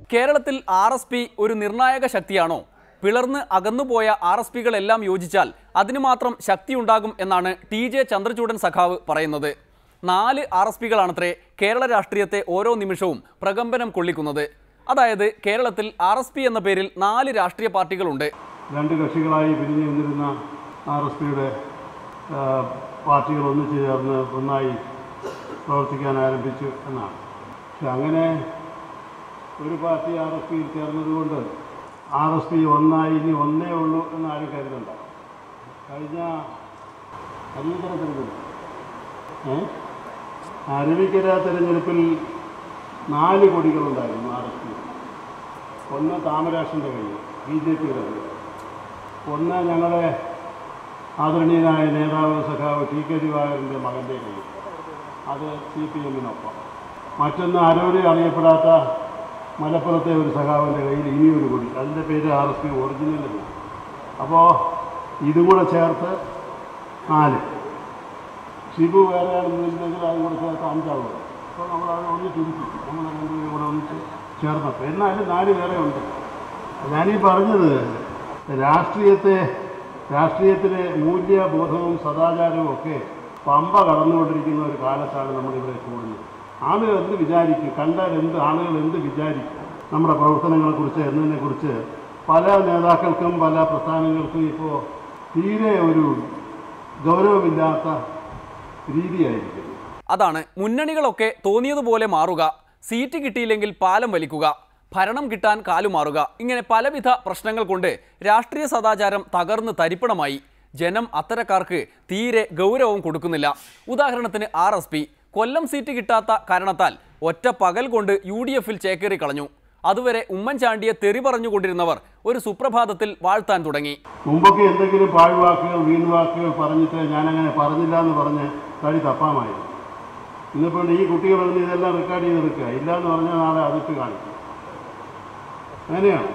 കേരളത്തിൽ R S P ഒരു നിർണായക ശക്തിയാണോ പിളർന്ന് അകന്നുപോയ ആർ എസ് പികളെല്ലാം യോജിച്ചാൽ അതിന് മാത്രം ശക്തിയുണ്ടാകും എന്നാണ് ടി ജെ ചന്ദ്രചൂഡൻ സഖാവ് പറയുന്നത് നാല് ആർ എസ് പികളാണത്രേ കേരള രാഷ്ട്രീയത്തെ ഓരോ നിമിഷവും പ്രകമ്പനം കൊള്ളിക്കുന്നത് അതായത് കേരളത്തിൽ ആർ എസ് പി എന്ന പേരിൽ നാല് രാഷ്ട്രീയ പാർട്ടികളുണ്ട് രണ്ട് കക്ഷികളായി പിരിഞ്ഞു നിന്നിരുന്ന ആർ എസ് പിയുടെ പാർട്ടികൾ ഒന്നിച്ചു ചേർന്ന് ഒന്നായി പ്രവർത്തിക്കാൻ ആരംഭിച്ചു എന്നാണ് പക്ഷെ അങ്ങനെ ഒരു പാർട്ടി ആർ എസ് പിയിൽ ചേർന്നതുകൊണ്ട് ആർ എസ് പി ഒന്നായി ഇനി ഒന്നേ ഉള്ളൂ എന്ന് ആരും കരുതണ്ട കഴിഞ്ഞ അരുവിക്കര തെരഞ്ഞെടുപ്പ് ഏ അരുവിക്കര തെരഞ്ഞെടുപ്പിൽ നാല് കൊടികളുണ്ടായിരുന്നു ആർ എസ് പി ഒന്ന് താമരാക്ഷൻ്റെ കയ്യിൽ ബി ജെ പിയുടെ കയ്യിൽ ഒന്ന് ഞങ്ങളുടെ ആദരണീയനായ നേതാവ് സഖാവ് ടി കെ ദിവാകരൻ്റെ മകൻ്റെ കയ്യിൽ അത് സി പി എമ്മിനൊപ്പം മറ്റൊന്ന് ആരോരും അറിയപ്പെടാത്ത മലപ്പുറത്തെ ഒരു സഖാവിൻ്റെ കയ്യിൽ ഇനിയൊരു കൂടി അതിൻ്റെ പേര് ആർ എസ് പി ഒറിജിനൽ അപ്പോൾ ഇതും കൂടെ ചേർത്ത് നാല് ഷിബു വേറെയാണെന്നുണ്ടെങ്കിൽ അതും കൂടെ ചേർത്ത് അഞ്ചാവുക അപ്പോൾ നമ്മൾ അത് ഒന്ന് ചുരുക്കി നമ്മൾ രണ്ടുപേരും കൂടെ ഒന്നിച്ച് ചേർന്നപ്പോൾ എന്നാലും നാല് വേറെ ഉണ്ട് ഞാനീ പറഞ്ഞത് രാഷ്ട്രീയത്തെ രാഷ്ട്രീയത്തിലെ മൂല്യബോധവും സദാചാരവും ഒക്കെ പമ്പ കടന്നുകൊണ്ടിരിക്കുന്ന ഒരു കാലത്താണ് നമ്മളിവിടെ കൂടുന്നത് ആളുകൾ എന്ത് വിചാരിക്കും കണ്ടാൽ എന്ത് ആളുകൾ എന്ത് വിചാരിക്കും നമ്മുടെ പ്രവർത്തനങ്ങളെക്കുറിച്ച് എന്നതിനെക്കുറിച്ച് പല നേതാക്കൾക്കും പല പ്രസ്ഥാനങ്ങൾക്കും ഇപ്പോൾ തീരെ ഒരു ഗൗരവമില്ലാത്ത രീതിയായിരിക്കും അതാണ് മുന്നണികളൊക്കെ തോന്നിയതുപോലെ മാറുക സീറ്റ് കിട്ടിയില്ലെങ്കിൽ പാലം വലിക്കുക ഭരണം കിട്ടാൻ കാലുമാറുക ഇങ്ങനെ പലവിധ പ്രശ്നങ്ങൾ കൊണ്ട് രാഷ്ട്രീയ സദാചാരം തകർന്ന് തരിപ്പണമായി ജനം അത്തരക്കാർക്ക് തീരെ ഗൗരവം കൊടുക്കുന്നില്ല ഉദാഹരണത്തിന് R S P Kollam seat കിട്ടാത്ത കാരണത്താൽ ഒറ്റ പകൽ കൊണ്ട് യു ഡി എഫിൽ ചേക്കേറി കളഞ്ഞു അതുവരെ ഉമ്മൻചാണ്ടിയെ തെറി പറഞ്ഞുകൊണ്ടിരുന്നവർ ഒരു സുപ്രഭാതത്തിൽ വാഴ്ത്താൻ തുടങ്ങി മുമ്പൊക്കെ എന്തെങ്കിലും പാഴ്വാക്കുകൾ വീൺവാക്കുകൾ പറഞ്ഞിട്ട് ഞാനങ്ങനെ പറഞ്ഞില്ല എന്ന് പറഞ്ഞ് കളി തപ്പാമായിരുന്നു ഇന്നിപ്പോൾ ഈ കുട്ടികളൊന്നും ഇതെല്ലാം റെക്കോർഡ് ചെയ്ത് എടുക്കുക ഇല്ല എന്ന് പറഞ്ഞാൽ നാളെ അതിട്ട് കാണിക്കും അങ്ങനെയാണ്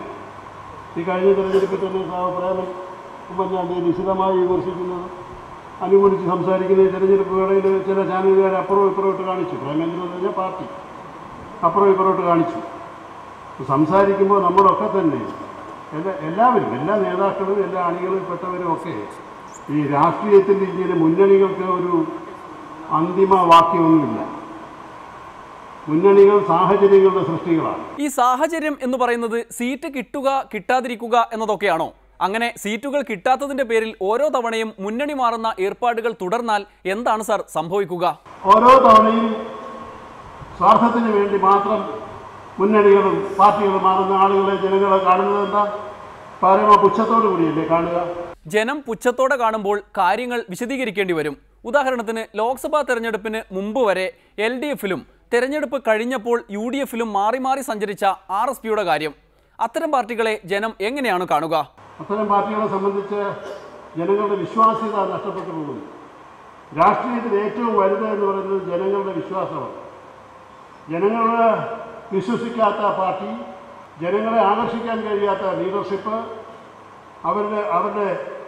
ഈ കഴിഞ്ഞ തെരഞ്ഞെടുപ്പിൽ തന്നെ പ്രേമൻ ഉമ്മൻചാണ്ടിയെ നിശിതമായി വിമർശിക്കുന്നത് അനുകൂലിച്ച് സംസാരിക്കുന്ന ഈ തെരഞ്ഞെടുപ്പ് വേളയിൽ ചില ചാനലുകാർ അപ്പുറവും ഇപ്പുറമായിട്ട് കാണിച്ചു പ്രേമേന്ദ്രൻ എന്ന് പറഞ്ഞാൽ പാർട്ടി അപ്പുറവും ഇപ്പുറമായിട്ട് കാണിച്ചു സംസാരിക്കുമ്പോൾ നമ്മളൊക്കെ തന്നെ എല്ലാ എല്ലാവരും എല്ലാ നേതാക്കളും എല്ലാ അണികളിൽപ്പെട്ടവരും ഒക്കെ ഈ രാഷ്ട്രീയത്തിൻ്റെ ഇങ്ങനെ മുന്നണികൾക്ക് ഒരു അന്തിമ വാക്യമൊന്നുമില്ല മുന്നണികൾ സാഹചര്യങ്ങളുടെ സൃഷ്ടികളാണ് ഈ സാഹചര്യം എന്ന് പറയുന്നത് സീറ്റ് കിട്ടുക കിട്ടാതിരിക്കുക എന്നതൊക്കെയാണോ അങ്ങനെ സീറ്റുകൾ കിട്ടാത്തതിന്റെ പേരിൽ ഓരോ തവണയും മുന്നണി മാറുന്ന ഏർപ്പാടുകൾ തുടർന്നാൽ എന്താണ് സാർ സംഭവിക്കുക ഓരോ തവണയും സ്വാർത്ഥത്തിന് വേണ്ടി മാത്രം മുന്നണികളും പാർട്ടികളും മാറുന്ന ആളുകളെ ജനങ്ങളെ കാണുന്നത് എന്താ പരമ പുച്ഛത്തോടു കൂടിയല്ലേ കാണുക ജനം പുച്ഛത്തോടെ കാണുമ്പോൾ കാര്യങ്ങൾ വിശദീകരിക്കേണ്ടി വരും ഉദാഹരണത്തിന് ലോക്സഭാ തെരഞ്ഞെടുപ്പിന് മുമ്പ് വരെ എൽ ഡി എഫിലും തെരഞ്ഞെടുപ്പ് കഴിഞ്ഞപ്പോൾ യു ഡി എഫിലും മാറി മാറി സഞ്ചരിച്ച ആർ എസ് പിയുടെ കാര്യം അത്തരം പാർട്ടികളെ ജനം എങ്ങനെയാണ് കാണുക അത്തരം പാർട്ടികളെ സംബന്ധിച്ച് ജനങ്ങളുടെ വിശ്വാസ്യത നഷ്ടപ്പെട്ടു പോകുന്നു രാഷ്ട്രീയത്തിൽ ഏറ്റവും വലുത് എന്ന് പറയുന്നത് ജനങ്ങളുടെ വിശ്വാസമാണ് ജനങ്ങളെ വിശ്വസിക്കാത്ത പാർട്ടി ജനങ്ങളെ ആകർഷിക്കാൻ കഴിയാത്ത ലീഡർഷിപ്പ് അവരുടെ അവരുടെ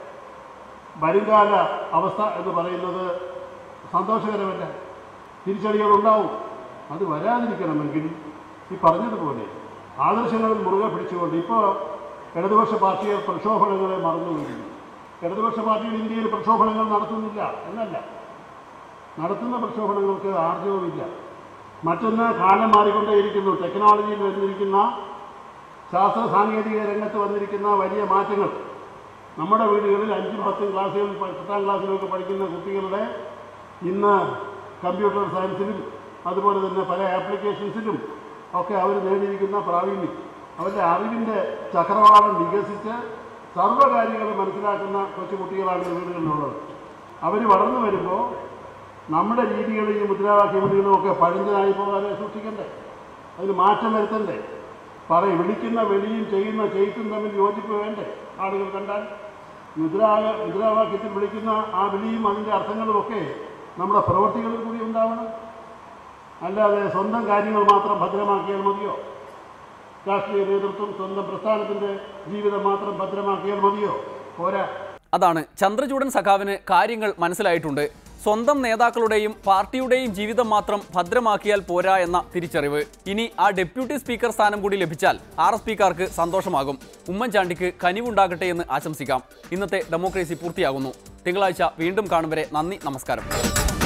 വരുംകാല അവസ്ഥ എന്ന് പറയുന്നത് സന്തോഷകരമല്ല തിരിച്ചടികളുണ്ടാവും അത് വരാതിരിക്കണമെങ്കിൽ ഈ പറഞ്ഞതുപോലെ ആദർശങ്ങളിൽ മുറുകെ പിടിച്ചുകൊണ്ട് ഇപ്പോൾ ഇടതുപക്ഷ പാർട്ടികൾ പ്രക്ഷോഭണങ്ങളെ മറന്നുകൊണ്ടിരിക്കുന്നു ഇടതുപക്ഷ പാർട്ടികൾ ഇന്ത്യയിൽ പ്രക്ഷോഭണങ്ങൾ നടത്തുന്നില്ല എന്നല്ല നടത്തുന്ന പ്രക്ഷോഭണങ്ങൾക്ക് ആർജവുമില്ല മറ്റൊന്ന് കാലം മാറിക്കൊണ്ടേയിരിക്കുന്നു ടെക്നോളജിയിൽ വന്നിരിക്കുന്ന ശാസ്ത്ര സാങ്കേതിക രംഗത്ത് വന്നിരിക്കുന്ന വലിയ മാറ്റങ്ങൾ നമ്മുടെ വീടുകളിൽ അഞ്ചും പത്തും ക്ലാസ്സുകളിൽ പ- പത്താം ക്ലാസ്സിലൊക്കെ പഠിക്കുന്ന കുട്ടികളുടെ ഇന്ന് കമ്പ്യൂട്ടർ സയൻസിലും അതുപോലെ തന്നെ പല ആപ്ലിക്കേഷൻസിലും ഒക്കെ അവർ നേടിയിരിക്കുന്ന പ്രാവീണ്യം അവരുടെ അറിവിൻ്റെ ചക്രവാളം വികസിച്ച് സർവ്വകാര്യങ്ങളും മനസ്സിലാക്കുന്ന കൊച്ചുകുട്ടികളാണ് ഈ വീടുകളിലുള്ളത് അവർ വളർന്നു വരുമ്പോൾ നമ്മുടെ രീതികളും മുദ്രാവാക്യങ്ങളും ഒക്കെ പഴഞ്ചനായി പോകാതെ സൂക്ഷിക്കണ്ടേ അതിന് മാറ്റം വരുത്തണ്ടേ പറയും വിളിക്കുന്ന വെളിയും ചെയ്യുന്ന ചെയ്ത്തും തമ്മിൽ യോജിപ്പ് വേണ്ടേ ആളുകൾ കണ്ടാൽ മുദ്രാ മുദ്രാവാക്യത്തിൽ വിളിക്കുന്ന ആ വിളിയും അതിൻ്റെ അർത്ഥങ്ങളും ഒക്കെ നമ്മുടെ പ്രവൃത്തികളിൽ കൂടി ഉണ്ടാവണം അല്ലാതെ സ്വന്തം കാര്യങ്ങൾ മാത്രം ഭദ്രമാക്കിയാൽ മതിയോ രാഷ്ട്രീയ നേതൃത്വം സ്വന്തം പ്രസ്ഥാനത്തിൻ്റെ ജീവിതം മാത്രം ഭദ്രമാക്കിയാൽ മതിയോ പോരാ അതാണ് ചന്ദ്രചൂഡൻ സഖാവിന് കാര്യങ്ങൾ മനസ്സിലായിട്ടുണ്ട് സ്വന്തം നേതാക്കളുടെയും പാർട്ടിയുടെയും ജീവിതം മാത്രം ഭദ്രമാക്കിയാൽ പോരാ എന്ന തിരിച്ചറിവ് ഇനി ആ ഡെപ്യൂട്ടി സ്പീക്കർ സ്ഥാനം കൂടി ലഭിച്ചാൽ ആർ എസ് പിക്കാർക്ക് സന്തോഷമാകും ഉമ്മൻചാണ്ടിക്ക് കനിവുണ്ടാകട്ടെ എന്ന് ആശംസിക്കാം ഇന്നത്തെ ഡെമോക്രസി പൂർത്തിയാകുന്നു തിങ്കളാഴ്ച വീണ്ടും കാണും വരെ നന്ദി നമസ്കാരം